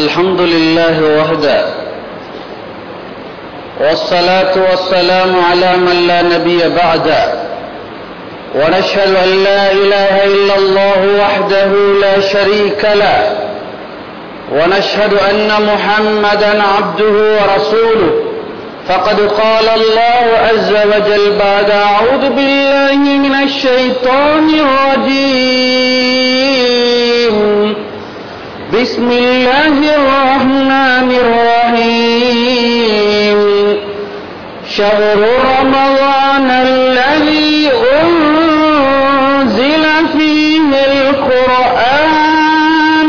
الحمد لله وحده والصلاة والسلام على من لا نبي بعده ونشهد أن لا إله إلا الله وحده لا شريك له ونشهد أن محمدا عبده ورسوله فقد قال الله عز وجل بعد أعوذ بالله من الشيطان الرجيم بسم الله الرحمن الرحيم شهر رمضان الذي أنزل فيه القرآن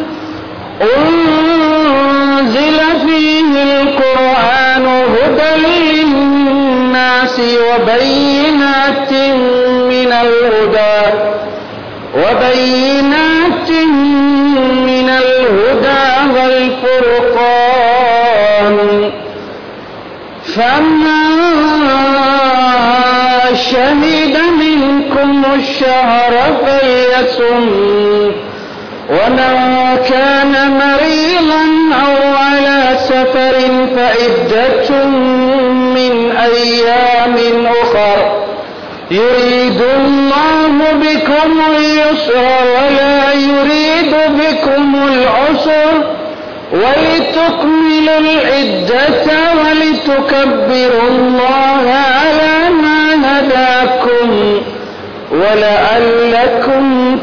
أنزل فيه القرآن هدى للناس وبينات من الهدى وبينات من الهدى والفرقان فمن شهد منكم الشهر فليصم ومن كان مريضا أو على سفر فعدة من أيام أخر يريد الله بكم اليسر ولا يريد بكم العسر ولتكملوا العدة ولتكبروا الله على ما هداكم ولعلكم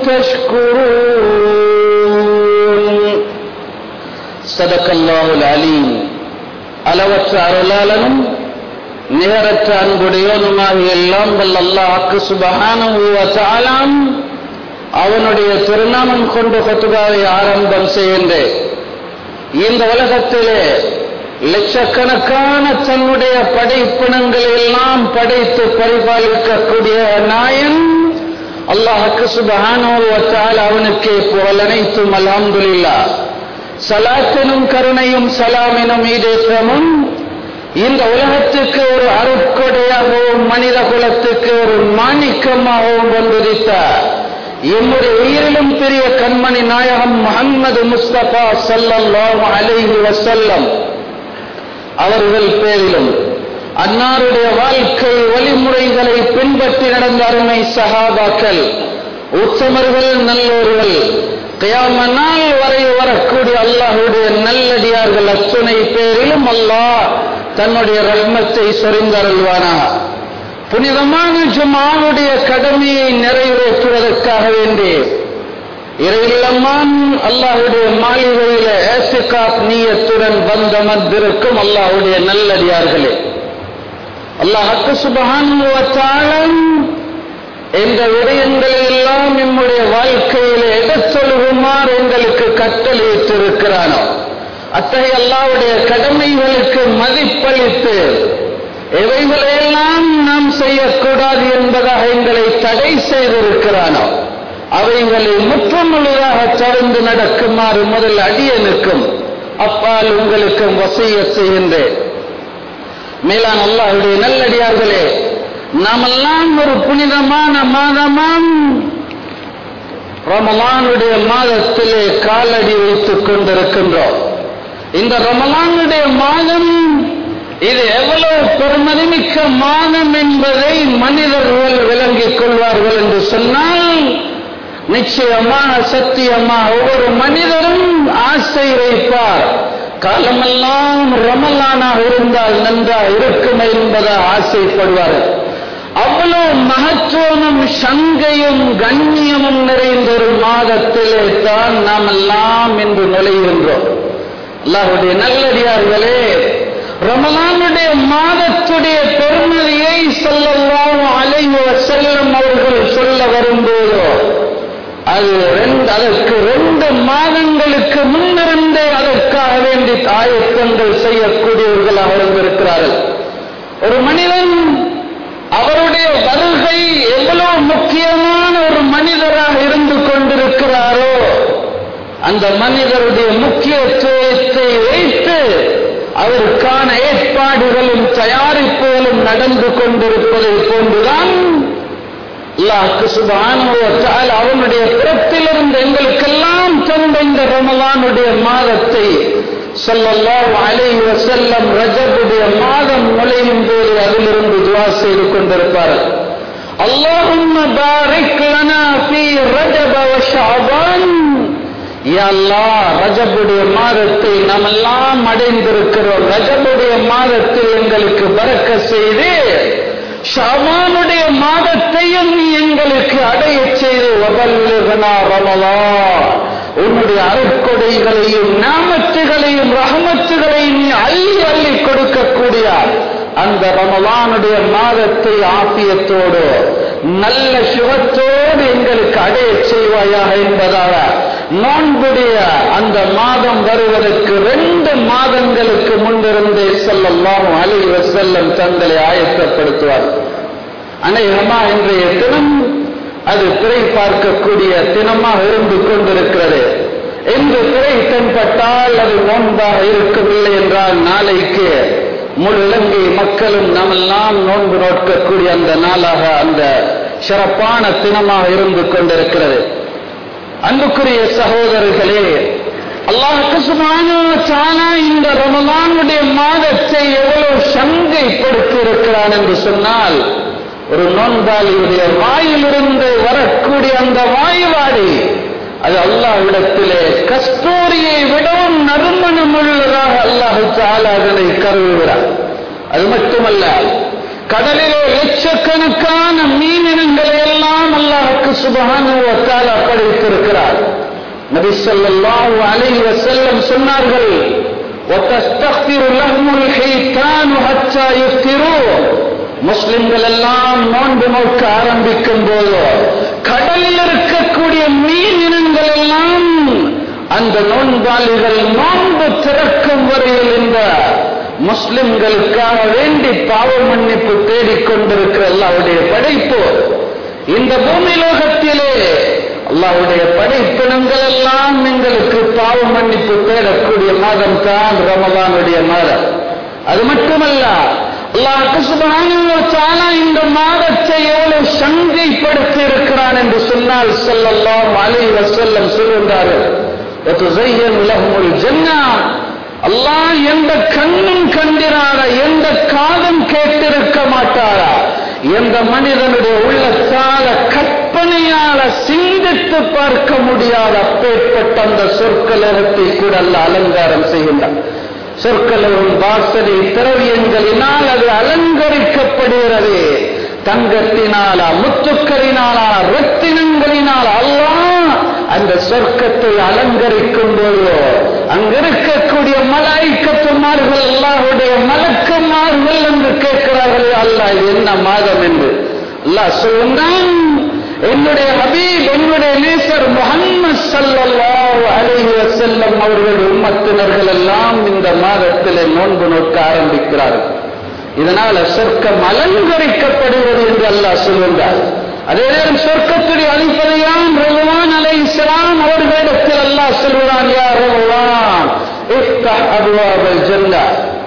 تشكرون صدق الله العليم அளவற்ற அருளாளனும் நிகரற்ற அன்புடையோனுமாகிய எல்லாம் வல்ல அல்லாஹ்க்கு சுபஹானஹு வ தஆலாம் அவனுடைய திருநாமம் கொண்டு ஹுத்பாவை ஆரம்பம் செய்கின்றேன் இந்த உலகத்திலே லட்சக்கணக்கான தன்னுடைய படைப்பினங்களை எல்லாம் படைத்து பரிபாலிக்கக்கூடிய நாயன் அல்லாஹுக்கு சுபஹானோவத்தால் அவனுக்கு புகழ் அனைத்தும் அல்ஹம்துலில்லா சலாத்தினும் கருணையும் சலாமினும் ஈடேற்றமும் இந்த உலகத்துக்கு ஒரு அருட்கொடையாகவும் மனித குலத்துக்கு ஒரு மாணிக்கமாகவும் வந்துதித்தார் என்னுடைய உயிரிலும் பெரிய கண்மணி நாயகம் முகம்மது முஸ்தபா சல்லல்லாஹு அலைஹி வசல்லம் அவர்கள் பேரிலும் அன்னாருடைய வாழ்க்கை வழிமுறைகளை பின்பற்றி நடந்த அருமை சகாபாக்கள் உத்தமர்கள் நல்லோர்கள் கயாம நாள் வரை வரக்கூடிய அல்லாஹுடைய நல்லடியார்கள் அத்துணை பேரிலும் அல்லாஹ் தன்னுடைய ரஹ்மத்தை சொரிந்தருள்வானா புனிதமான ஜுமாவுடைய கடமையை நிறைவேற்றுவதற்காக வேண்டி இறையில்லம்மான் அல்லாஹுடைய மாளிகையில ஏசிகாப் நீயத்துடன் வந்த மந்திருக்கும் அல்லாஹுடைய நல்லடியார்களே அல்லாஹக்கு சுபகான் இந்த விடயங்களை எல்லாம் நம்முடைய வாழ்க்கையில எடுத்தொழுகுமாறு எங்களுக்கு கட்டளையிட்டிருக்கிறானோ அத்தகைய அல்லாவுடைய கடமைகளுக்கு மதிப்பளித்து எவைகளையெல்லாம் நாம் செய்யக்கூடாது என்பதாக எங்களை தடை செய்திருக்கிறானோ அவைகளை முற்றுமுழுதாக தொடர்ந்து நடக்குமாறு முதல் அடியனுக்கும் அப்பால் உங்களுக்கும் வசைய செய்கின்றேன் மேலான அல்லாஹுடைய நல்லடியார்களே நாமெல்லாம் ஒரு புனிதமான மாதமாம் ரமலானுடைய மாதத்திலே காலடி வைத்துக் கொண்டிருக்கின்றோம் இந்த ரமலானுடைய மாதம் இது எவ்வளவு பெருமதிமிக்க மாதம் என்பதை மனிதர்கள் விளங்கிக் கொள்வார்கள் என்று சொன்னால் நிச்சயமாக சத்தியமாக ஒவ்வொரு மனிதரும் ஆசை வைப்பார் காலமெல்லாம் ரமலானாக இருந்தால் நன்றாக இருக்கும் என்பதாக ஆசைப்படுவார்கள் அவ்வளவு மகத்துவமும் சங்கையும் கண்ணியமும் நிறைந்த ஒரு மாதத்திலே தான் நாம் எல்லாம் என்று நுழைகின்றோம் அல்லாஹுடைய நல்லடியார்களே ரமலானுடைய மாதத்துடைய பெருமதியை சொல்லலாம் அலைவ செல்லும் அவர்கள் சொல்ல வரும்போதோ அது ரெண்டு அதற்கு ரெண்டு மாதங்களுக்கு முன்னிருந்தே அதற்காக வேண்டி ஆயத்தங்கள் செய்யக்கூடியவர்களாக இருந்திருக்கிறார்கள் ஒரு மனிதன் அவருடைய வருகை எவ்வளவு முக்கியமான ஒரு மனிதராக இருந்து கொண்டிருக்கிறாரோ அந்த மனிதருடைய முக்கியத்துவத்தை வைத்து அவருக்கான ஏற்பாடுகளும் தயாரிப்புகளும் நடந்து கொண்டிருப்பதை போன்றுதான் அல்லாஹ்க்கு சுப்ஹானஹு வ தஆலா அவனுடைய பிறப்பிலிருந்து எங்களுக்கெல்லாம் தந்த இந்த ரமலானுடைய மாதத்தை ஸல்லல்லாஹு அலைஹி வஸல்லம் ரஜபுடைய மாதம் நுழையும் போது அதிலிருந்து துவா செய்து கொண்டிருப்பார்கள் اللهم بارك لنا في رجب وشعبان யா அல்லாஹ் ரஜபுடைய மாதத்தை நாம் எல்லாம் அடைந்திருக்கிறோம் ரஜபுடைய மாதத்தில் எங்களுக்கு பறக்க செய்து ஷாமானுடைய மாதத்தையும் நீ எங்களுக்கு அடைய செய்து வபல்லுகனா ரமலா உன்னுடைய அருட்கொடைகளையும் நாமத்துகளையும் ரஹமத்துகளையும் நீ அள்ளி அள்ளி கொடுக்கக்கூடிய அந்த ரமலானுடைய மாதத்தை ஆப்பியத்தோடு நல்ல சுகத்தோடு எங்களுக்கு அடைய செய்வாயாக என்பதாக நோன்புடைய அந்த மாதம் வருவதற்கு ரெண்டு மாதங்களுக்கு முன்பிருந்தே செல்லல்லாம் அலைவ செல்லம் தங்களை ஆயத்தப்படுத்துவார் அநேகமா இன்றைய தினம் அது திரை பார்க்கக்கூடிய தினமாக இருந்து கொண்டிருக்கிறது என்று திரை தென்பட்டால் அது நோன்பாக இருக்கவில்லை என்றால் நாளைக்கு முழு இலங்கை மக்களும் நம்மெல்லாம் நோன்பு நோக்கக்கூடிய அந்த நாளாக அந்த சிறப்பான தினமாக இருந்து கொண்டிருக்கிறது அன்புக்குரிய சகோதரர்களே அல்லாஹுக்கு சுமான இந்த ரமலானுடைய மாதத்தை எவ்வளவு சங்கைப்படுத்தி இருக்கிறான் என்று சொன்னால் ஒரு நோன்பாளியுடைய வாயிலிருந்து வரக்கூடிய அந்த வாய்வாடி அது அல்லாஹ்விடத்திலே கஸ்தூரியை விடவும் நறுமணம் உள்ளதாக அல்லாஹு தாலா அதனை கருவுகிறார் அது மட்டுமல்ல கடலிலே லட்சக்கணக்கான மீனினங்களை எல்லாம் அல்லாஹுக்கு சுபகானுவத்தால் படைத்திருக்கிறார் நபி ஸல்லல்லாஹு அலைஹி வஸல்லம் சொன்னார்கள் وتستغفر لهم الحيتان حتى يفطروا முஸ்லிம்கள் எல்லாம் நோன்பு நோக்க ஆரம்பிக்கும் போது கடலில் இருக்கக்கூடிய மீன் இனங்கள் எல்லாம் அந்த நோன்பாளிகள் நோன்பு திறக்கும் வரையில் இந்த முஸ்லிம்களுக்காக வேண்டி பாவ மன்னிப்பு தேடிக்கொண்டிருக்கிற அல்லாவுடைய படைப்பு இந்த பூமி லோகத்திலே அல்லாவுடைய படைப்பினங்கள் எல்லாம் எங்களுக்கு பாவ மன்னிப்பு தேடக்கூடிய மாதம் தான் ரமலானுடைய மாதம் அது மட்டுமல்ல அல்லாஹ் சுபானா இந்த மாதத்தை எவ்வளவு சங்கைப்படுத்தி இருக்கிறான் என்று சொன்னால் செல்லல்லாம் அலை வசல்லம் சொல்கின்றார்கள் அல்லாஹ் எந்த கண்ணும் கண்டிராத எந்த காதும் கேட்டிருக்க மாட்டாரா எந்த மனிதனுடைய உள்ளத்தால கற்பனையால சிந்தித்து பார்க்க முடியாத அப்பேற்பட்ட அந்த சொற்கலகத்தை கூட அல்ல அலங்காரம் செய்கின்றார் சொற்களவும் வாசனை திரவியங்களினால் அது அலங்கரிக்கப்படுகிறது தங்கத்தினாலா முத்துக்களினாலா ரத்தினங்களினால் அல்லாஹ் அந்த சொர்க்கத்தை அலங்கரிக்கும் போது அங்கிருக்கக்கூடிய மலாய்க்கத்துமார்கள் அல்லாஹுடைய மலக்குமார்கள் என்று கேட்கிறார்கள் அல்லாஹ் இது என்ன மாதம் என்று அல்லாஹ் சொன்னான் என்னுடைய ஹபீப் என்னுடைய நேசர் முகம்மது சல்லல்லாஹு அலைஹி வஸல்லம் அவர்கள் உம்மத்தினர்கள் எல்லாம் இந்த மாதத்திலே நோன்பு நோக்க ஆரம்பிக்கிறார்கள் இதனால சொர்க்கம் அலங்கரிக்கப்படுகிறது என்று அல்லாஹ் சொல்கின்றார் அதே நேரம் சொர்க்கத்துடைய அதிபதியான் ரகுவான் அலை இஸ்லாம் அவர்களிடத்தில் அல்லாஹ் சொல்கிறான் யா ரகுவான் இஃப்தஹ் அப்வாபல் ஜன்னah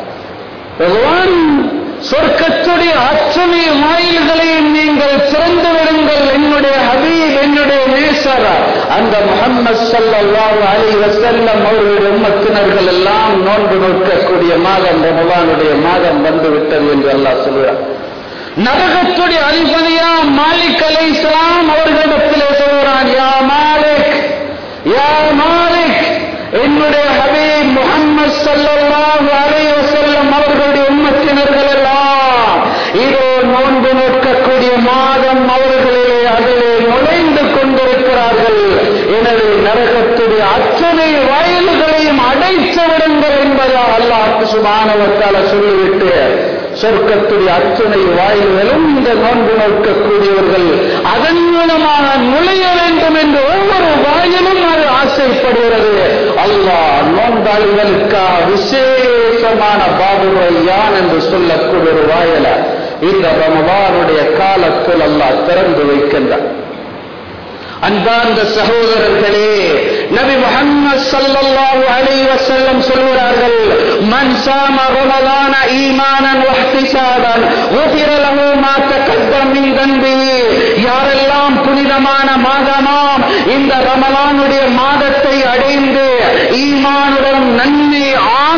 ரகுவான் சொர்க்கத்துடைய அத்தனை வாயில்களையும் நீங்கள் திறந்து விடுங்கள் என்னுடைய ஹபீப் என்னுடைய நேசர் அந்த முகம்மது சல்லல்லாஹு அலைஹி வஸல்லம் அவர்களுடைய உம்மத்தினர்கள் எல்லாம் நோன்பு நோக்கக்கூடிய மாதம் ரமலானுடைய மாதம் வந்து விட்டது என்று அல்லாஹ் சொல்கிறார் நரகத்துடைய அதிபதியா மாலிக் அலை இஸ்லாம் அவர்களிடத்திலே சொல்கிறான் யா மாலிக் யா மாலிக் என்னுடைய ஹபீப் முகம்மது சல்லல்லாஹு அலைஹி வஸல்லம் அவர்களுடைய உம்மத்தினர்கள் எல்லாம் இதோ நோன்பு நோக்கக்கூடிய மாதம் அவர்களிலே அதிலே நுழைந்து கொண்டிருக்கிறார்கள் எனவே நரகத்துடைய அத்தனை வயல்களையும் அடைத்து விடுங்கள் என்பதா அல்லாஹ் சுபானவத்தால சொல்லிவிட்டு சொர்க்கத்துடைய அத்தனை வாயில்களும் இந்த நோன்பு நோக்கக்கூடியவர்கள் அதன் மூலமாக நுழைய வேண்டும் என்று ஒவ்வொரு வாயிலும் அது ஆசைப்படுகிறது அல்லாஹ் நோன்பாளிகளுக்காக விசேஷமான பாபுரையான் என்று சொல்லக்கூடிய ஒரு வாயில இந்த ரமவானுடைய காலத்தில் அல்லாஹ் திறந்து வைக்கின்றார் அன்பார்ந்த சகோதரர்களே நபி முஹம்மது ஸல்லல்லாஹு அலைஹி வஸல்லம் சொல்கிறார்கள் மன் சாம ரமலான ஈமானன் வஹ்திசாபன் غفر له ما تقدم من ذنبه யாரெல்லாம் புனிதமான மாதமாம் இந்த ரமலானுடைய மாதத்தை அடைந்து ஈமானுடன் நன்மை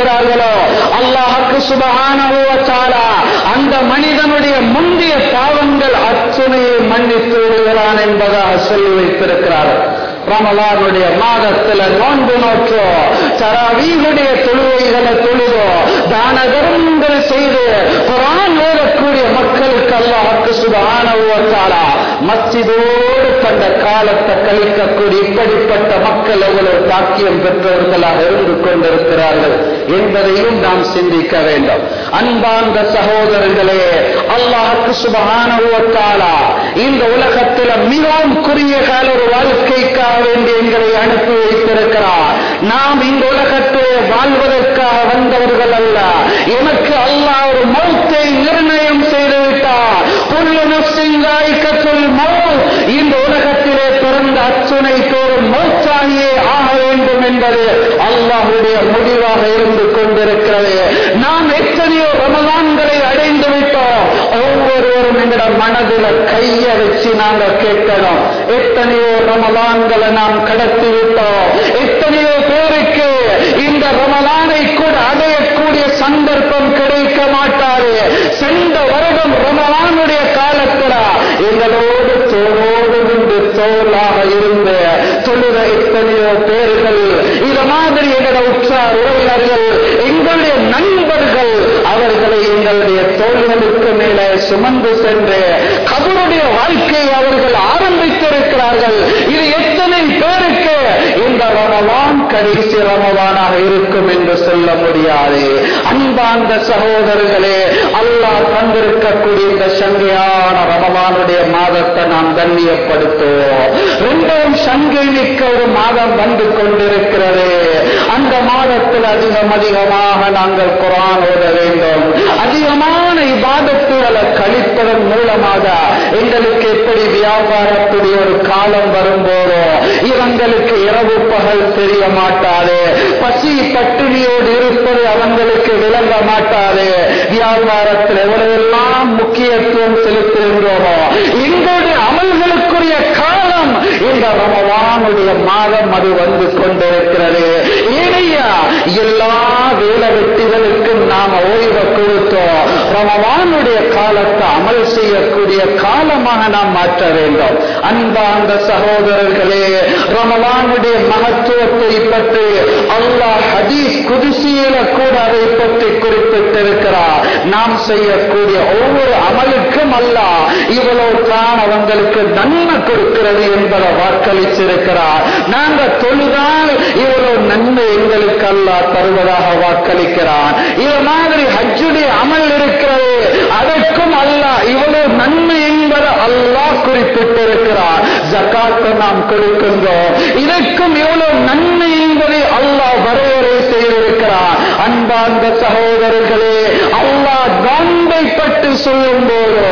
இருக்கிறார்களோ அல்லாஹுக்கு சுபஹானஹு வ தஆலா அந்த மனிதனுடைய முந்தைய பாவங்கள் அத்துணையை மன்னித்து விடுகிறான் என்பதாக சொல்லி வைத்திருக்கிறார்கள் ரமலானுடைய மாதத்துல நோன்பு நோற்றோ தராவீகுடைய தொழுகைகளை தொழுதோ தான தர்மங்கள் செய்து குரான் ஓதக்கூடிய மக்களுக்கு அல்லாஹுக்கு சுபஹானஹு மஸ்ஜிதோடு தந்த காலத்தை கழிக்கக்கூடிய இப்படிப்பட்ட மக்கள் எவ்வளவு தாக்கியம் பெற்றவர்களாக இருந்து கொண்டிருக்கிறார்கள் என்பதையும் நாம் சிந்திக்க வேண்டும் அன்பார்ந்த சகோதரர்களே அல்லாஹுக்கு சுபஹானஹு இந்த உலகத்தில் மிகவும் குறுகிய கால ஒரு வாழ்க்கைக்காக வேண்டி எங்களை அனுப்பி வைத்திருக்கிறார் நாம் இந்த உலகத்தில் வாழ்வதற்காக வந்தவர்கள் அல்ல எனக்கு அல்லாஹ் ஒரு மௌத்தை நிர்ணயம் செய்து விட்டார் புல்லு நப்சிங்காய்க்கத்துள் மௌத் இந்த உலகத்திலே பிறந்த அச்சுனை தோறும் மௌத்தாகியே ஆக வேண்டும் என்பது அல்லாஹுடைய முடிவாக இருந்து கொண்டிருக்கிறது நாம் எத்தனையோ ரமலான்களை அடைந்து விட்டோம் ஒவ்வொருவரும் எங்கட மனதில் கைய வச்சு நாங்க கேட்கணும் எத்தனையோ ரமலான்களை நாம் கடத்தி விட்டோம் எத்தனையோ பேருக்கு இந்த ரமலானை கூட அடையக்கூடிய சந்தர்ப்பம் கிடைக்க மாட்டாரு சென்ற வருடம் ரமலானுடைய காலத்துல எங்களோடு தோளோடு நின்று தோளாக இருந்து தொழுத எத்தனையோ பேர்கள் இத மாதிரி எங்களோட உற்றார் உறவினர்கள் எங்களுடைய நண்பர்கள் அவர்களை எங்களுடைய தோள்களுக்கு மேலே சுமந்து சென்று கபருடைய வாழ்க்கையை அவர்கள் ஆரம்பித்திருக்கிறார்கள் இது எத்தனை பேருக்கு இந்த ரமலான் கடைசி ரமலானாக இருக்கும் என்று சொல்ல முடியாது அன்பார்ந்த சகோதரர்களே அல்லாஹ் தந்திருக்கக்கூடிய இந்த சங்கையான ரமலானுடைய மாதத்தை நாம் கண்ணியப்படுத்துவோம் ரெண்டாம் சங்கை மிக்க ஒரு மாதம் வந்து கொண்டிருக்கிறது அந்த மாதத்தில் அதிகம் அதிகமாக நாங்கள் குரான் ஓத வேண்டும் அதிகமான இபாதத்துகளை கழிப்பதன் மூலமாக எங்களுக்கு எப்படி வியாபாரத்துடைய ஒரு காலம் வரும்போதோ இவங்களுக்கு இரவு பகல் தெரிய மாட்டாது பசி பட்டினியோடு இருப்பது அவங்களுக்கு விளங்க மாட்டாது வியாபாரத்தில் எவ்வளவெல்லாம் முக்கியத்துவம் செலுத்துகின்றோமோ எங்களுடைய அமல்களுக்குரிய காலம் இந்த ரமவானுடைய மாதம் அது வந்து கொண்டிருக்கிறது ஏனையா எல்லா வேலை வெட்டிகளுக்கும் நாம ஓய்வை கொடுத்தோம் ரமவானுடைய காலத்தை அமல் செய்யக்கூடிய காலமாக நாம் மாற்ற வேண்டும் அன்பார்ந்த சகோதரர்களே ரமலானுடைய மகத்துவத்தை பற்றி அல்லாஹ் ஹதீஸ் குதிசியில கூட அதை பற்றி குறிப்பிட்டிருக்கிறார் நாம் செய்யக்கூடிய ஒவ்வொரு அமலுக்கும் அல்லாஹ் இவ்வளவு தான் அவங்களுக்கு நன்மை கொடுக்கிறது என்பதை வாக்களிச்சிருக்கிறார் நாங்க தொழுதால் இவ்வளவு நன்மை எங்களுக்கு அல்லாஹ் தருவதாக வாக்களிக்கிறான் இது மாதிரி ஹஜ்ஜுடைய அமல் இருக்கிறது அதற்கும் அல்லாஹ் இவ்வளவு நன்மை என்பதை அல்லாஹ் குறிப்பிட்டிருக்கிறார் ஜக்காத்தை நாம் கொடுக்கின்றோம் இதற்கும் எவ்வளவு நன்மை என்பதை அல்லாஹ் வரையறை செய்திருக்கிறார் அன்பார்ந்த சகோதரர்களே அல்லாஹ் நோன்பை பற்றி சொல்லும் போதோ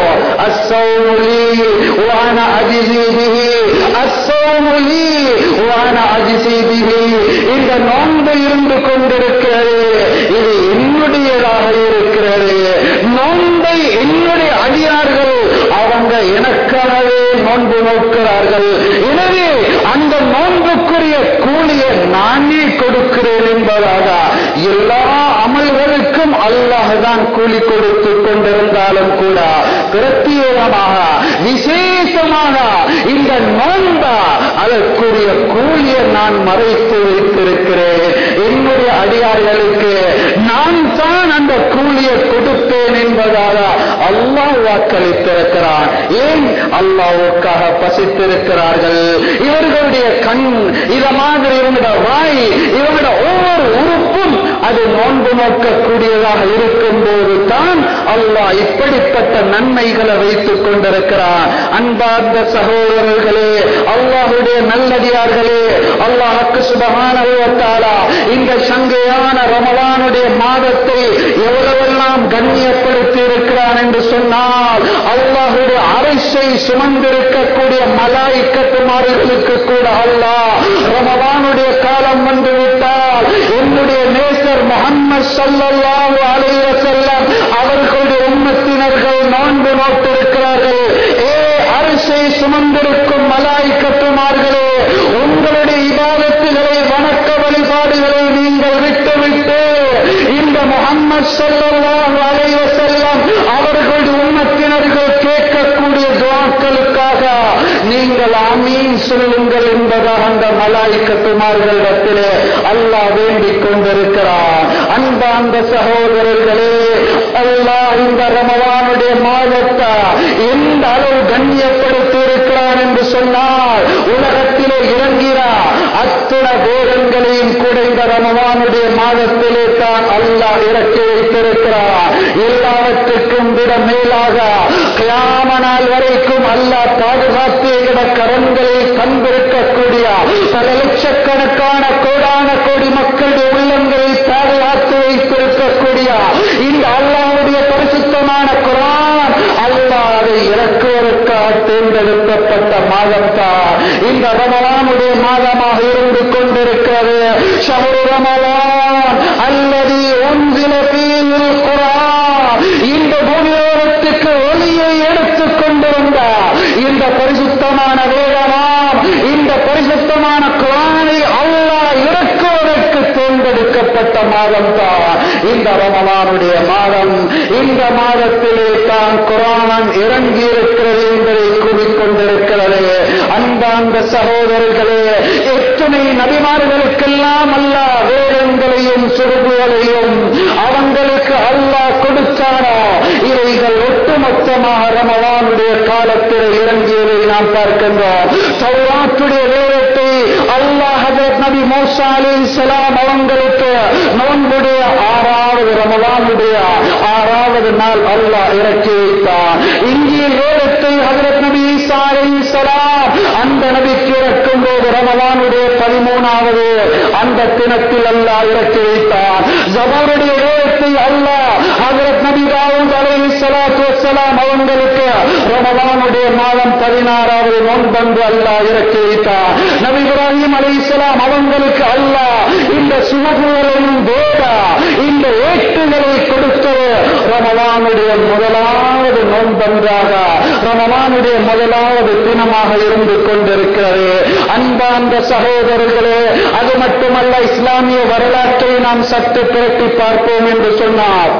அசௌலி வான அதிசீதிகி அசௌலி வான அதிசீதிகி இந்த நோன்பு இருந்து கொண்டிருக்கிறது இது என்னுடையதாக இருக்கிறது நோன்பை என்னுடைய அடியார்கள் அவங்க எனக்காகவே நோன்பு நோக்கிறார்கள் எனவே அந்த நோன்புக்குரிய கூலியை நானே கொடுக்கிறேன் என்பதாக எல்லா அமல்களுக்கும் அல்லாஹ் தான் கூலி கொடுத்து கொண்டிருந்தாலும் கூட பிரத்யேகமாக விசேஷமாக இந்த நோன்ப அதற்குரிய கூலியை நான் மறைத்து வைத்திருக்கிறேன் என்னுடைய அடியார்களுக்கு நான் தான் அந்த கூலியை கொடுப்பேன் என்பதாக அல்லாஹ் வாக்களித்திருக்கிறான் ஏன் அல்லாவுக்காக பசித்திருக்கிறார்கள் இவர்களுடைய கண் இத மாதிரி இவங்களோட வாய் இவங்களோட ஒவ்வொரு உறுப்பும் அது நோன்பு நோக்கக்கூடியதாக இருக்கும் போது தான் அல்லாஹ் இப்படிப்பட்ட நன்மைகளை வைத்துக் கொண்டிருக்கிறான் அன்பார்ந்த சகோதரர்களே அல்லாஹுடைய நல்லடியார்களே அல்லாஹுக்கு சுபகானவத்தாலா இந்த சங்கையான ரமலானுடைய மாதத்தை எவ்வளவெல்லாம் கண்ணியப்படுத்தி இருக்கிறான் என்று சொன்னால் அல்லாஹுடைய அரசை சுமந்திருக்கக்கூடிய மலாய்க்கத்துமார்களுக்கு கூட அல்லாஹ் ரமலானுடைய காலம் வந்து விட்டால் என்னுடைய நேசர் முகம்மது சல்லல்லாஹு அலைஹி வஸல்லம் அவர்களுடைய உம்மத்தினர்கள் நோன்பு நோட்டிருக்கிறார்கள் ஏ அரசை சுமந்திருக்கும் மலாய்க்கத்துமார்களே உங்களுடைய இபாதத்துகளை வணக்க வழிபாடுகளை நீங்கள் விட்டுவிட்டு சொல்லுங்கள் என்பதாக அந்த மலாய்க்கத்துமார்களிடத்திலே அல்லாஹ் வேண்டிக் கொண்டிருக்கிறார் அன்பார்ந்த சகோதரர்களே அல்லாஹ் இந்த ரமவானுடைய மாதத்தை எந்த அளவு கண்ணியப்படுத்தி இருக்கிறான் என்று சொன்னால் உலகத்திலே இறங்கிறார் அத்தனை வேதங்களையும் கூட இந்த ரமவானுடைய மாதத்திலே தான் அல்லாஹ் இறக்கி வைத்திருக்கிறார் எல்லாவற்றுக்கும் விட மேலாக கியாம நாள் வரைக்கும் அல்லாஹ் பாதுகாத்து என்ற கரங்களில் கண்டிருக்கக்கூடிய பல லட்சக்கணக்கான கோடான கோடி மக்களுடைய உள்ளங்களில் பாதுகாத்து வைத்திருக்கக்கூடிய இந்த அல்லாவுடைய பரிசுத்தமான குரான் அல்லாஹ் அதை இறக்குவதற்காக தேர்ந்தெடுக்கப்பட்ட மாதம்தான் இந்த ரமலானுடைய மாதமாக இருந்து கொண்டிருக்கிறது ஷஹரு ரமலான் அல்லது ஒன்றில பீல் குரான் இந்த பூமியோரத்துக்கு ஒளியை எடுத்துக் கொண்டு வந்த இந்த பரிசுத்தமான வேதமாம் இந்த பரிசுத்தமான குரானை அல்லாஹ் இறக்குவதற்கு தேர்ந்தெடுக்கப்பட்ட மாதம் தான் இந்த ரமலானுடைய மாதம் இந்த மாதத்திலே தான் குரானம் இறங்கி இருக்கிறது என்பதை கூறிக்கொண்டிருக்கிறது அன்பார்ந்த சகோதரர்களே எத்தனை நபிமார்களுக்கெல்லாம் அல்லாஹ் வேதங்களையும் சுருகுகளையும் அவங்களுக்கு அல்லாஹ் கொடுத்தானோ இவைகள் ஒட்டுமொத்தமாக ரமலானுடைய காலத்தில் இறங்கியதை நாம் பார்க்கின்றோம் சௌராத்துடைய வேதத்தை அல்லாஹ் ஹஜரத் நபி மோசா அலி சலாம் அவங்களுக்கு நோன்புடைய ஆறாவது ரமலானுடைய ஆறாவது நாள் அல்லாஹ் இறக்கி வைத்தார் இங்கே வேதத்தை ஹஜரத் நபி ஈசா அலி சலாம் அந்த நபிக்கு இறக்கும் போது ரமலானுடைய பதிமூணாவது அந்த தினத்தில் அல்லாஹ் இறக்கி வைத்தார் ஜபருடைய வேதத்தை அல்லாஹ் ஹஜரத் நபி தாவூத் அலைஹி ஸலாத்து வஸ்ஸலாம் அவங்களுக்கு ரமலானுடைய மாதம் பதினாறாவது நோன்பன்று அல்லாஹ் இறக்கி வைத்தார் நபி இப்ராஹிம் அலைஹிஸ்ஸலாம் அவங்களுக்கு அல்லாஹ் இந்த சுமகுகளையும் வேத இந்த ஏட்டுகளை கொடுத்தது ரமலானுடைய முதலாவது நோன்பன்றாக ரமலானுடைய முதலாவது தினமாக இருந்து கொண்டிருக்கிறது அன்பார்ந்த சகோதரர்களே அது மட்டுமல்ல இஸ்லாமிய வரலாற்றை நாம் சற்று புரட்டி பார்ப்போம் என்று சொன்னார்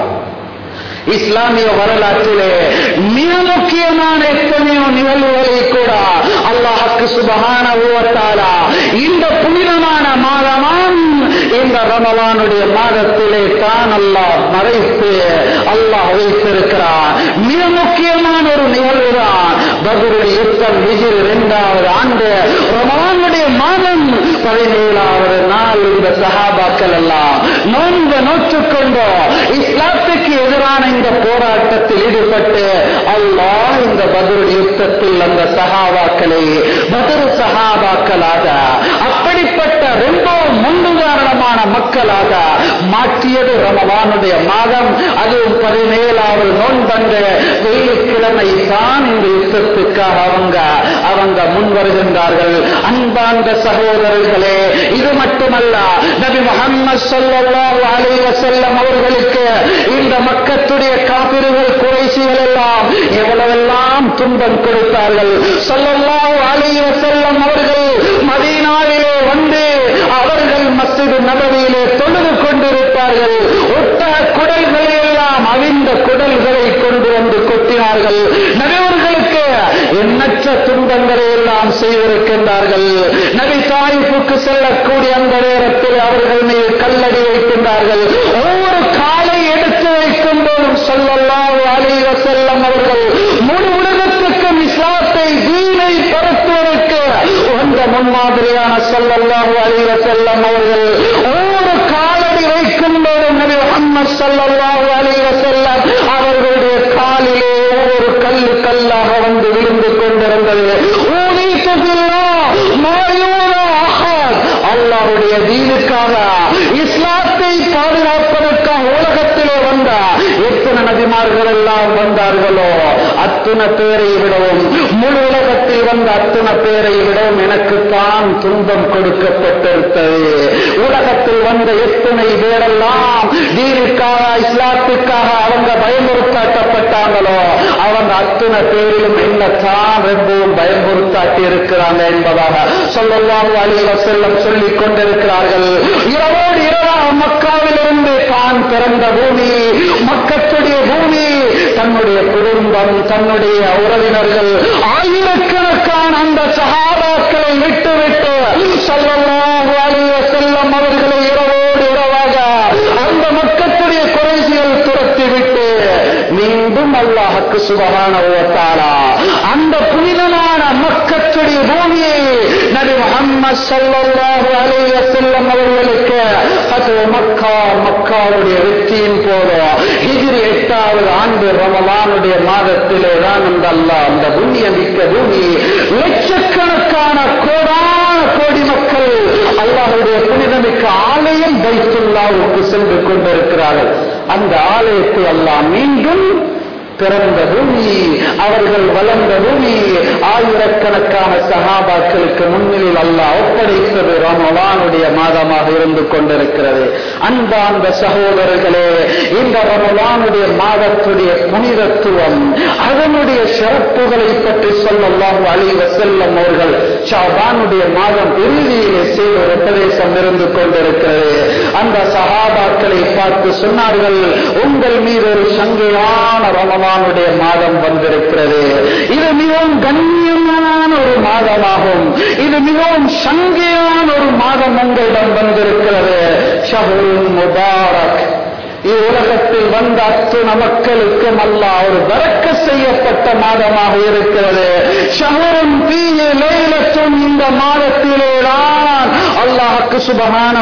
இஸ்லாமிய வரலாற்றிலே மிக முக்கியமான எத்தனையோ நிகழ்வுகளை கூட அல்லாஹுக்கு சுபகான ஊவத்தாலா இந்த புனிதமான மாதமாம் இந்த ரமலானுடைய மாதத்திலே தான் அல்லாஹ் மறைத்து அல்லாஹ் வைத்திருக்கிறார் மிக முக்கியமான ஒரு நிகழ்வு தான் பகுருடைய யுத்தம் விஜய் இரண்டாவது ஆண்டு ரமலானுடைய மாதம் பதினேழாவது நாள் இந்த சஹாபாக்கள் எல்லாம் நோன்பு நோற்றுக்கொண்டோ இஸ்லாத்துக்கு எதிரான இந்த போராட்டத்தில் ஈடுபட்டு அல்லாஹ் இந்த பதுர் யுத்தத்தில் அந்த சஹாபாக்களை பதுர் சஹாபாக்களாக அப்படிப்பட்ட ரொம்ப முன்னுதாரணமான மக்களாக மாற்றியது ரமலானுடைய மாதம் அதுவும் பதினேழாவது நோன்பந்த வெள்ளிக்கிழமை தான் இந்த யுத்தத்துக்காக அவங்க அவங்க முன் வருகின்றார்கள் அன்பார்ந்த சகோதரர்களே இது மட்டுமல்ல நபி முகம்மது ஸல்லல்லாஹு அலைஹி வஸல்லம் அவர்களுக்கு இந்த மக்கத்துடைய காபிர்கள் குறைசிகள் எல்லாம் எவ்வளவெல்லாம் துன்பம் கொடுத்தார்கள் ஸல்லல்லாஹு அலைஹி வஸல்லம் அவர்கள் மதீனாவிலே வந்து அவர்கள் மஸ்ஜித் நபவியிலே தொழுது கொண்டிருப்பார்கள் ஒட்ட குடல்களை எல்லாம் அவிந்த குடல்களை கொண்டு வந்து கொட்டினார்கள் நபியவர்களுக்கு எண்ணற்ற துன்பங்களை எல்லாம் செய்திருக்கின்றார்கள் நபி தாயிப்புக்கு செல்லக்கூடிய அந்த நேரத்தில் அவர்கள் மீது கல்லடி வைக்கின்றார்கள் ஒவ்வொரு காலை எடுத்து வைக்கும் போதும் சொல்லலாம் அலைவ செல்லம் அவர்கள் முழு உலகத்துக்கும் இஸ்லாத்தை தீனை பரத்துவதற்கு வந்த முன்மாதிரியான சொல்லல்லாம் அலைவ செல்லம் அவர்கள் ஒவ்வொரு காலடி வைக்கும் போதும் நபி முகம்மது சல்லல்லாஹு அலைஹி வஸல்லம் அவர்களுடைய காலிலே ஒவ்வொரு கல்லு கல்லாக வந்து விழுந்து கொண்டிருந்தது ஊனீத்து பில்லாஹ் மா யூனா அஹத். அல்லாஹ்வுடைய தீனுக்காக இஸ்லாத்தை பாதுகாப்பதற்காக உலகத்திலே வந்த எத்தனை நபிமார்கள் எல்லாம் வந்தார்களோ அத்தனை பேரை விடவும் முழு உலகத்தில் வந்த அத்தனை பேரை விடவும் எனக்கு தான் துன்பம் கொடுக்கப்பட்டிருந்தது உலகத்தில் வந்த எத்தனை பேரெல்லாம் தீனுக்காக இஸ்லாத்துக்காக அவங்க பயமுறுத்தாட்டப்பட்டாங்களோ அவங்க அத்தனை பேரிலும் என்னத்தான் ரொம்பவும் பயமுறுத்தாட்டி இருக்கிறாங்க என்பதாக சொல்லலாம் அலிவ செல்லம் சொல்லிக் கொண்டிருக்கிறார்கள் இரவோடு இரவாக மக்காவிலிருந்து தான் பிறந்த பூமி மக்கத்துடைய பூமி தன்னுடைய குடும்பம் தன்னுடைய உறவினர்கள் ஆயிரக்கணக்கான அந்த சகாபாக்களை அல்லாஹுக்கு சுபகானவத்தாரா அந்த புனிதமான மக்களுடைய பூமியை நபி முகம்மது ஸல்லல்லாஹு அலைஹி வஸல்லம் அவர்களுக்கு அது மக்கா மக்காவுடைய வெற்றியின் போதும் ஹிஜ்ரி எட்டாவது ஆண்டு ரமலானுடைய மாதத்திலே தான் அந்த அல்லாஹ் அந்த புண்ணியமிக்க பூமி லட்சக்கணக்கான கோடான கோடி மக்கள் அல்லாஹுடைய புனிதமிக்க ஆலயம் பைத்துல்லாவுக்கு சென்று கொண்டிருக்கிறார்கள் அந்த ஆலயத்தை அல்லாஹ் மீண்டும் பிறந்த பூமி அவர்கள் வளர்ந்த பூமி ஆயிரக்கணக்கான சகாபாக்களுக்கு முன்னிலையில் அல்லாஹ் ஒப்படைத்தது ரமலானுடைய மாதமாக இருந்து கொண்டிருக்கிறது அன்பார்ந்த சகோதரர்களே இந்த ரமலானுடைய மாதத்துடைய புனிதத்துவம் அதனுடைய சிறப்புகளை பற்றி சொல்லலாம் அழிவ செல்லம் அவர்கள் ஷாபானுடைய மாதம் இறுதியிலே செய்த ஒரு உபதேசம் இருந்து கொண்டிருக்கிறது அந்த சகாபாக்களை பார்த்து சொன்னார்கள் உங்கள் மீது ஒரு சங்கையான ரமலானுடைய மாதம் வந்திருக்கிறது இது மிகவும் கண்ணியமான ஒரு மாதமாகும் இது மிகவும் சங்கையான ஒரு மாதம் உங்களிடம் வந்திருக்கிறது ஷஹுல் முபாரக் இவ்வுலகத்தில் வந்த அத்துண மக்களுக்கும் அல்லாஹ் ஒரு வரக்க செய்யப்பட்ட மாதமாக இருக்கிறது ஷஹரும் தீய லைலத்தும் இந்த மாதத்திலேதான் அல்லாஹுக்கு சுபமான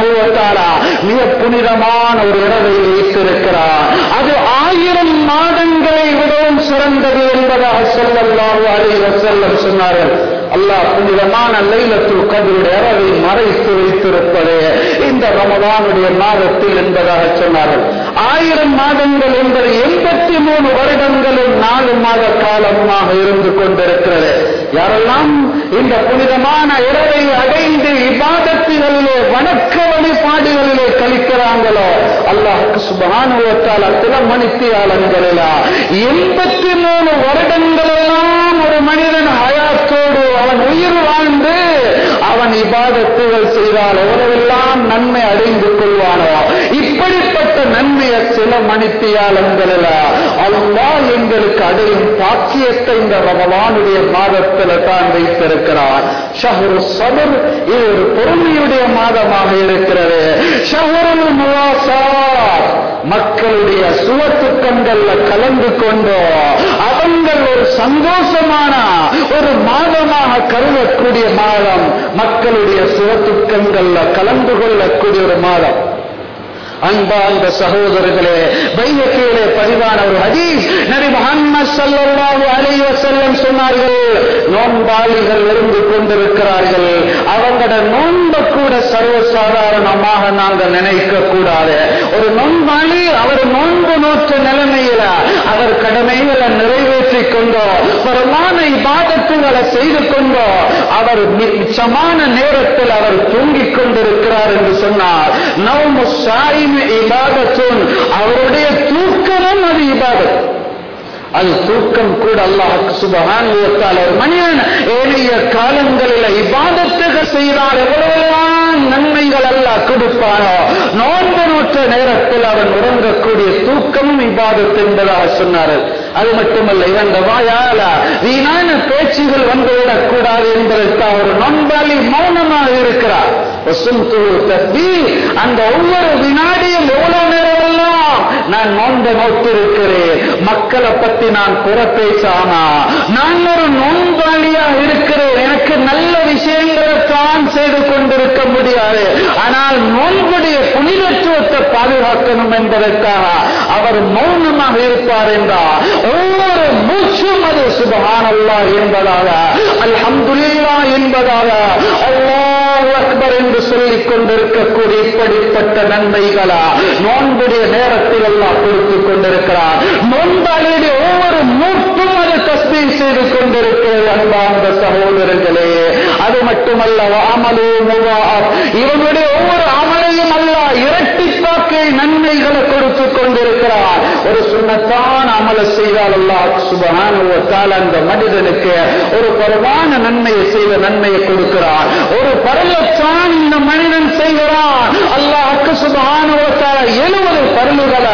மிக புனிதமான ஒரு இரவை வைத்திருக்கிறார் அது ஆயிரம் மாதங்களை விடவும் சிறந்தது என்பதாக சொல்லல்லாஹு அலைஹி வஸல்லம் சொன்னார்கள் அல்லாஹ் புனிதமான லைலத்துல் கதிருடைய இரவை மறைத்து வைத்திருப்பது இந்த ரமதானுடைய மாதத்தில் என்பதாக சொன்னார்கள் ஆயிரம் மாதங்கள் என்பது எண்பத்தி மூணு வருடங்களும் நாலு மாத காலமாக இருந்து கொண்டிருக்கிறது யாரெல்லாம் இந்த புனிதமான இரவை அடைந்து இபாதத்துகளிலே வணக்க வழிபாடுகளிலே கழிக்கிறாங்களோ அல்லாஹுக்கு சுபானுவத்தால் சில மணித்தியாளங்களிலா எண்பத்தி மூணு வருடங்களெல்லாம் ஒரு மனிதன் ஹயாத்தோடு அவன் உயிர் வாழ்ந்து அவன் இபாதத்துகள் செய்தால் எவ்வளவெல்லாம் நன்மை அடைந்து கொள்வானோ இப்படிப்பட்ட நன்மையை சில மணித்தியாளங்களில் அல்லாஹ் எங்களுக்கு அடையும் பாக்கியத்தை இந்த ரமலானுடைய மாதத்தில் தான் வைத்திருக்கிறார் ஷஹரு சபர் இது ஒரு பொறுமையுடைய மாதமாக இருக்கிறது ஷஹருல் முவாசார் மக்களுடைய சுவத்துக்கங்கள்ல கலந்து கொண்டோ அவங்கள் ஒரு சந்தோஷமான ஒரு மாதமாக கருதக்கூடிய மாதம் மக்களுடைய சுவத்துக்கங்கள்ல கலந்து கொள்ளக்கூடிய ஒரு மாதம் அன்பார்ந்த சகோதரர்களே பையக்கிலே பதிவான ஒரு ஹதீஸ் நபி முகம்மது ஸல்லல்லாஹு அலைஹி வஸல்லம் சொன்னார்கள் நோன்பாளிகள் இருந்து கொண்டிருக்கிறார்கள் அவங்களோட நோன்ப கூட சர்வசாதாரணமாக நாங்கள் நினைக்க கூடாது ஒரு நோன்பாளி அவர் நோன்பு நோற்ற நிலைமையில அவர் கடமைகளை நிறைவேற்றிக் கொண்டோ பரமான இபாதத்துகளை செய்து கொண்டோ அவர் மிச்சமான நேரத்தில் அவர் தூங்கிக் கொண்டிருக்கிறார் என்று சொன்னார் நவமு சாயிம் இபாதத்துன் அவருடைய தூக்கமும் அது இபாதத் அது தூக்கம் கூட அல்லாஹுக்கு சுபகான் ஒரு மனிதன் ஏனைய காலங்களில் இபாதத்துகள் செய்தால் எவ்வளவுதான் நன்மைகள் அல்லாஹ் கொடுப்பானோ நோன்பு நூற்ற நேரத்தில் அவன் உறங்கக்கூடிய தூக்கமும் இபாதத் என்பதாக சொன்னார்கள் அது மட்டுமல்ல இவன் வாயால வீணான பேச்சுகள் வந்துவிடக் கூடாது என்பதற்காக ஒரு நண்பாளி மௌனமாக இருக்கிறார் அந்த ஒவ்வொரு வினாடியும் எவ்வளவு நேரமெல்லாம் நான் நோன்ப நோட்டிருக்கிறேன் மக்களை பத்தி நான் புற பேசாமா நான் ஒரு நோன்பாளியாக இருக்கிறேன் எனக்கு நல்ல விஷயங்களை தான் செய்து கொண்டிருக்க முடியாது ஆனால் நோன்புடைய புனிதத்துவத்தை பாதுகாக்கணும் என்பதற்காக அவர் மௌனமாக இருப்பார் என்றார் ஒவ்வொரு மூச்சும் அது சுபகானல்லா என்பதாக அல்ஹம்துல்லா என்பதாக அல்லாஹ் அக்பர் என்று சொல்லிக் கொண்டிருக்கக்கூடிய இப்படிப்பட்ட நன்மைகளா நோன்புடைய நேரத்தில் எல்லாம் கொடுத்துக் கொண்டிருக்கிறார் நோன்பாளியுடைய ஒவ்வொரு மூட்டும் அது தஸ்மீ செய்து கொண்டிருக்கிறது அன்பார்ந்த சகோதரர்களே அது மட்டுமல்ல அமலு இவனுடைய ஒவ்வொரு அமலையும் அல்ல இரட்டிப்பாக்கை நன்மைகளை கொடுத்து கொண்டிருக்கிறார் ஒரு சுண்ணத்தான் அமல செய்தால் அல்லாஹ் சுபஹான அந்த மனிதனுக்கு ஒரு பரவான நன்மையை செய்த நன்மையை கொடுக்கிறார் ஒரு பரலத்தான் இந்த மனிதன் செய்கிறான் அல்லாஹ்க்கு சுபஹான எழுபது பருளுகளா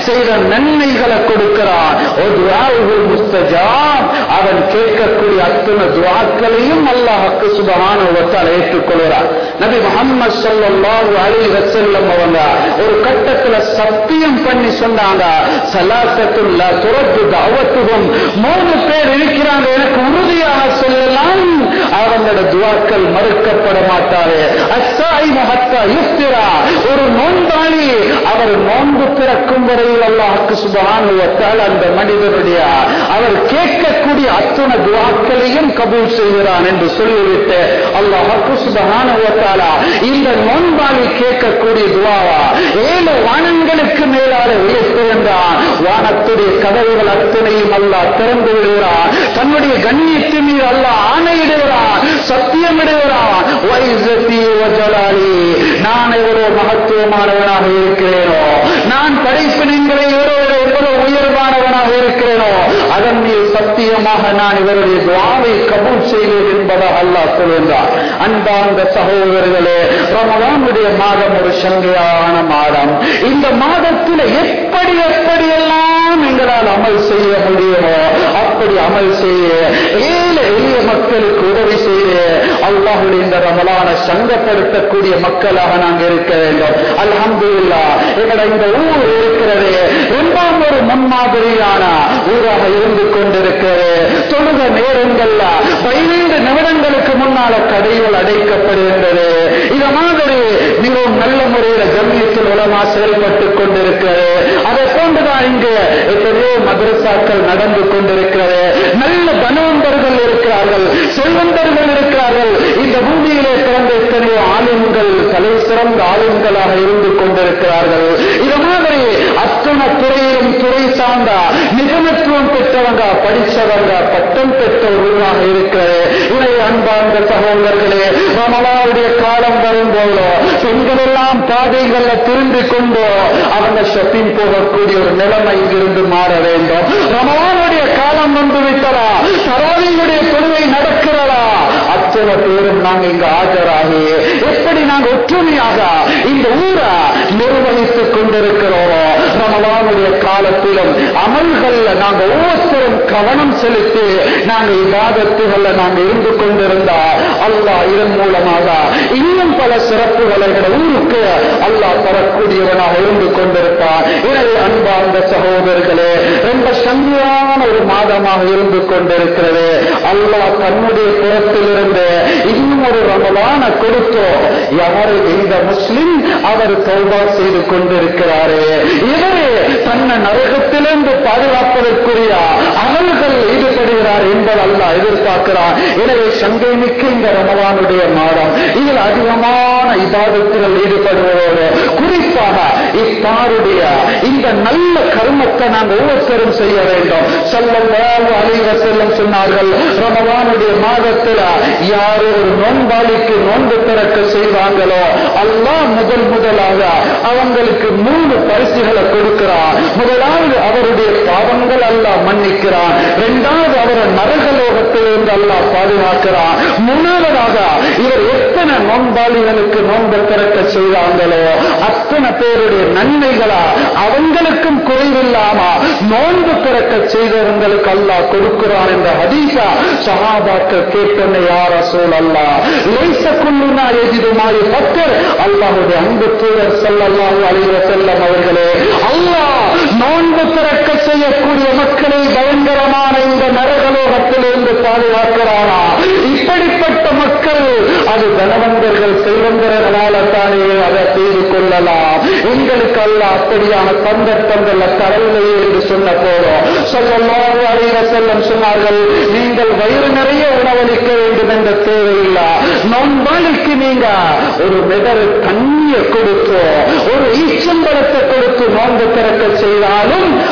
செய்த நன்மைகளை கொடுக்கிறான் ஒரு துஆவுல் முஸ்தஜாப் அவன் கேட்கக்கூடிய அத்தனை துஆக்களையும் அல்லாஹ்வுக்கு சுபஹானஹு வ தஆலா ஏற்றுக்கொள்கிறார் நபி முஹம்மது ஸல்லல்லாஹு அலைஹி வஸல்லம் அவங்க ஒரு கட்டத்துல சத்தியம் பண்ணி சொன்னாங்க சலாசத்துல் லா துரத்து தஅவத்துஹும் மூணு பேர் இருக்கிறாங்க எனக்கு உறுதியாக சொல்லலாம் அவங்களோட துவாக்கள் மறுக்கப்பட மாட்டாரு அஸ்ஸாயிமு ஹத்தா யுஃப்திரா ஒரு நோன்பாளி அவர் நோன்பு திறக்கும் வரையில் அல்லாஹ்வுக்கு சுபஹானஹு வ தஆலா அந்த மனிதனுடைய அவர் கேட்கக்கூடிய அத்தனை துவாக்களையும் கபூல் செய்கிறான் என்று சொல்லிவிட்டு அல்லாஹ்வுக்கு சுபஹானஹு வ தஆலா இந்த நோன்பாளி கேட்கக்கூடிய துவாவா ஏழு வானங்களுக்கு மேலாக உயர்த்துகின்றான் வானத்துடைய கதவுகள் அத்தனையும் அல்லாஹ் திறந்து விடுகிறான் தன்னுடைய கண்ணியத்தின் மீது அல்லாஹ் ஆணையிடுகிறான் சத்தியமிடுகிறான் வைசத்தி வஜலாலி நான் எவ்வளவு மகத்துவமானவனாக இருக்கிறேனோ நான் படைப்பினங்களை எவ்வளவு எவ்வளவு உயர்வானவனாக இருக்கிறேனோ அதன் மீது சத்தியமாக நான் இவருடைய துவாவை கபூல் செய்வேன் என்பதாக அல்லாஹ் சொல்கின்றார் அன்பார்ந்த சகோதரர்களே ரமலானுடைய மாதம் ஒரு சங்கையான மாதம் இந்த மாதத்தில் எப்படி எப்படியெல்லாம் எங்களால் அமல் செய்ய முடியுமோ அப்படி அமல் செய்ய ஏழை எளிய மக்களுக்கு உதவி செய்ய அல்லாஹுடைய இந்த ரமலான சங்கப்படுத்தக்கூடிய மக்களாக நாங்கள் இருக்க வேண்டும் அல்ஹம்துலில்லா எங்கட இந்த ஊர் இருக்கிறது இரண்டாம் ஒரு முன்மாதிரியான ஊராக இருந்து கொண்டிருக்கிறது தொழுக நேரங்கள்ல பதினைந்து நிமிடங்களுக்கு முன்னால கடைகள் அடைக்கப்படுகின்றது இத மாதிரி மிகவும் நல்ல முறையில் ஜமியத்தில் உலமா செயல்பட்டுக் கொண்டிருக்கிறது அதை போன்றுதான் இங்கு எத்தனையோ மதரசாக்கள் நடந்து கொண்டிருக்கிறது நல்ல தனவந்தர்கள் இருக்கிறார்கள் செல்வந்தர்கள் இருக்கிறார்கள் இந்த பூமியிலே பிறந்த எத்தனையோ ஆளுங்கள் தலை சிறந்த ஆளுங்களாக இருந்து கொண்டிருக்கிறார்கள் இது மாதிரி அத்தனை துறையிலும் துறை சார்ந்த நிபுணத்துவம் பெற்றவங்க படிச்சவங்க பட்டம் பெற்றவர்களாக இருக்கிறது இதை அன்பார்ந்த சகோதரர்களே ரமலாவுடைய காலம் வரும்போதோ பெண்கள் எல்லாம் பாதைகள்ல திரும்பி கொண்டோ அவங்க ஷாப்பிங் போகக்கூடிய ஒரு நிலைமை இங்கிருந்து மாற வேண்டும் ரமலானுடைய காலம் வந்து விட்டதா தராவியுடைய தொழுகை நடக்கிறதா அத்தனை பேரும் நாங்க இங்க ஆஜராகி எப்படி நாங்க ஒற்றுமையாக இந்த ஊரை நிர்வகித்துக் கொண்டிருக்கிறோமோ ரமலானுடைய காலத்திலும் அமல்கள்ல நாங்க ஒவ்வொருத்தரும் கவனம் செலுத்தி நாங்க இவாதத்துகள்ல நாங்க இருந்து கொண்டிருந்தா அல்லாஹ் இதன் மூலமாக இன்னும் பல சிறப்புகளை எங்க ஊருக்கு அல்லாஹ் தரக்கூடியவனாக இருந்து கொண்டிருப்பார் எனவே அன்பார்ந்த சகோதரர்களே ரொம்ப சங்கியான ஒரு மாதமாக இருந்து கொண்டிருக்கிறது அல்லாஹ் தன்னுடைய புறத்திலிருந்து இன்னும் ஒரு ரமலான கொடுத்தோ யாரு இந்த முஸ்லிம் அவர் தௌபா செய்து கொண்டிருக்கிறாரே இவரே தன்னை நரகத்திலிருந்து பாதுகாப்பதற்குரிய அமல்கள் ஈடுபடுகிறார் என்பது அல்லாஹ் எதிர்பார்க்கிறார் எனவே சங்கை மிக்க இந்த ரமலானுடைய மாதம் இதில் அதிகமான இபாதத்துகள் ஈடுபடுவதோடு குறிப்பாக இத்தாருடைய இந்த நல்ல கர்மத்தை நாங்கள் ஒவ்வொருத்தரும் செய்ய வேண்டும் சொல்லம் அழிவ செல்லும் சொன்னார்கள் ரமலானுடைய மாதத்தில் யாரோ ஒரு நோன்பாளிக்கு நோன்பு திறக்க செய்வாங்களோ அல்லாஹ் முதல் முதலாக அவங்களுக்கு மூணு பரிசுகளை கொடுக்கிறார் முதலாவது அவருடைய பாவங்கள் அல்லாஹ் மன்னிக்கிறான் இரண்டாவது அவரை நரகலோகத்திலிருந்து அல்லாஹ் பாதுகாக்கிறான் மூணாவதாக இவர் எத்தனை நோன்பாளிகளுக்கு நோன்பு திறக்க செய்தாங்களோ அத்தனை பேருடைய நன்மைகளா அவங்களுக்கும் குறைவில்லாம நோன்பு திறக்க செய்தவங்களுக்கு அல்லாஹ் கொடுக்கிறான் என்ற ஹதீஸா சஹாபாக்கள் கேட்டன யார சூழ் அல்லா லேச குள்ளுனா எதிருமாறி பக்கர் அல்லாஹுடைய அன்பு தூதர் செல்லல்லாஹு அலைவ செல்லம் அவர்களே அல்லாஹ் நோன்பு திறக்க செய்யக்கூடிய மக்களை பயங்கரமான இந்த நரகலோகத்திலிருந்து பாதுகாக்கிறாரா இப்படிப்பட்ட மக்கள் அது தனவந்தர்கள் செல்வந்தர்களால தானே அதை செய்து கொள்ளலாம் எங்களுக்கு அல்ல அப்படியான சந்தர்ப்பங்கள்ல தரவில்லை என்று சொன்ன போதும் சொல்லலாம் அறிவ செல்லம் சொன்னார்கள் நீங்கள் வயிறு நிறைய உணவளிக்க வேண்டும் என்ற தேவையில்லை நோன்பாளிக்கு நீங்க ஒரு மெடல் தண்ணியை கொடுத்து ஒரு ஈச்சம்பழத்தை கொடுத்து நோன்பு திறக்க செய்தாலும்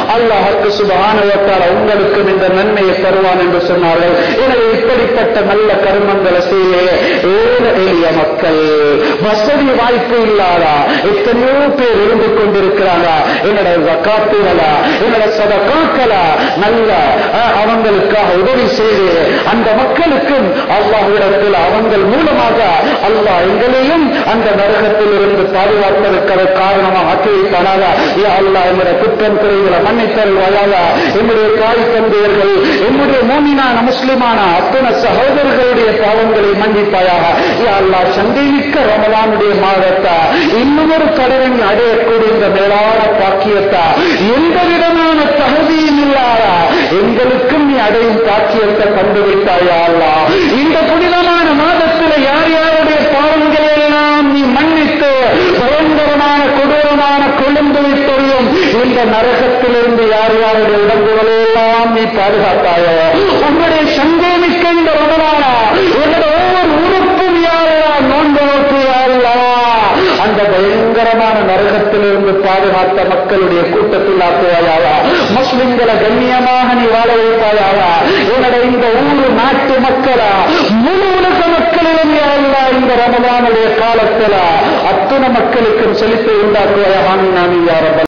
அல்லாஹுக்கு சுபானுவத்தால் உங்களுக்கும் இந்த நன்மையை தருவான் என்று சொன்னார்கள் எனவே இப்படிப்பட்ட நல்ல கர்மங்களை செய்ய ஏழை எளிய மக்கள் வசதி வாய்ப்பு இல்லாதா எத்தனையோ பேர் இருந்து கொண்டிருக்கிறாங்க என்னோட காட்டுகளா என்னோட சதக்காக்களா நல்ல அஹ், அவங்களுக்காக உதவி செய்து அந்த மக்களுக்கும் அல்லாஹ்விடத்தில் அவங்கள் மூலமாக அல்லாஹ் எங்களையும் அந்த நரகத்தில் இருந்து பாதுகாப்பதற்கு காரணமாக ஆக்கி வைத்தானாக யா அல்லாஹ் என்னுடைய குற்றம் குறைகளை மன்னித்தருவாயாக என்னுடைய தாய் தந்தையர்கள் என்னுடைய மோமினான முஸ்லிமான அத்தனை சகோதரர்களுடைய பாவங்களை மன்னிப்பாயாக யா அல்லாஹ் சந்தைமிக்க ரமலானுடைய மாதத்தை இன்னும் ஒரு கடனை அடையக்கூடிய இந்த மேலான பாக்கியத்தை எந்த விதமான தகுதியும் இல்லாத எங்களுக்கும் நீ அடையும் பாக்கியத்தை கண்டுவிட்டாயா அல்லாஹ் இந்த புனிதமான மாதத்தில் யார் யாருடைய பாவங்களை எல்லாம் நீ மன்னித்து பயங்கரமான கொடூரமான கொழுந்து விட்டொழியும் இந்த நரகத்திலிருந்து யார் யாருடைய உடம்புகளை எல்லாம் நீ பாதுகாத்தாயோ உன்னுடைய சங்கோமிக்க இந்த ரமலானா உன்னுடைய ஒவ்வொரு உறுப்பும் யாரா நோன்பு நோக்கு யாரா அந்த பயங்கரமான நரகத்திலிருந்து பாதுகாத்த மக்களுடைய கூட்டத்தில் ஆக்குவாயாவா முஸ்லிம்களை கண்ணியமாக நீ வாழ வைப்பாயாவா என்னோட இந்த ஊரு நாட்டு மக்களா முழு உலக மக்களிலும் யாருலா இந்த ரமலானுடைய காலத்துல அத்தனை மக்களுக்கும் செழிப்பை உண்டாக்குவாயா நான் யாரப்ப